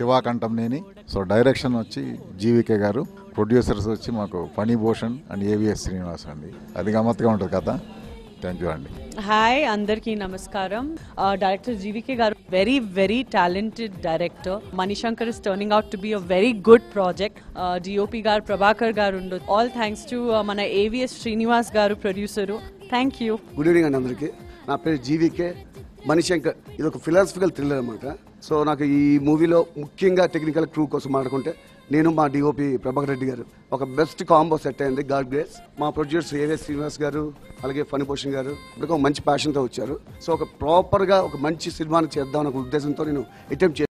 శివాకంఠం నేని so direction వచ్చి జీవికే గారు ప్రొడ్యూసర్స్ వచ్చి మాకు ఫణి భూషణ్ అండ్ ఏవిఎస్ శ్రీనివాస్ అండి అది గమ్మత్తుగా ఉంటుంది కథ థ్యాంక్ యూ అండి హాయ్ అందరికీ నమస్కారం డైరెక్టర్ జీవికే గారు very very talented director Manishankar is turning out to be a very good project DOP గారు ప్రభాకర్ గారు ఉండు ఆల్ థ్యాంక్స్ టు మన ఏవిఎస్ శ్రీనివాస్ గారు producer thank you good evening అండి అందరికీ నా పేరు జీవికే మణిశంకర్ ఇది ఒక ఫిలాసఫికల్ థ్రిల్లర్ అనమాట సో నాకు ఈ మూవీలో ముఖ్యంగా టెక్నికల్ క్రూ కోసం మాట్లాడుకుంటే నేను మా డిఓపి ప్రభాకర్ రెడ్డి గారు ఒక బెస్ట్ కాంబో సెట్ అయింది గాడ్ గ్రేస్ మా ప్రొడ్యూసర్ ఏవిఎస్ శ్రీనివాస్ గారు అలాగే ఫణి భూషణ్ గారు ఇప్పుడు ఒక మంచి ప్యాషన్తో వచ్చారు సో ఒక ప్రాపర్గా ఒక మంచి సినిమాని చేద్దాం అనే ఒక ఉద్దేశంతో నేను అటెంప్ట్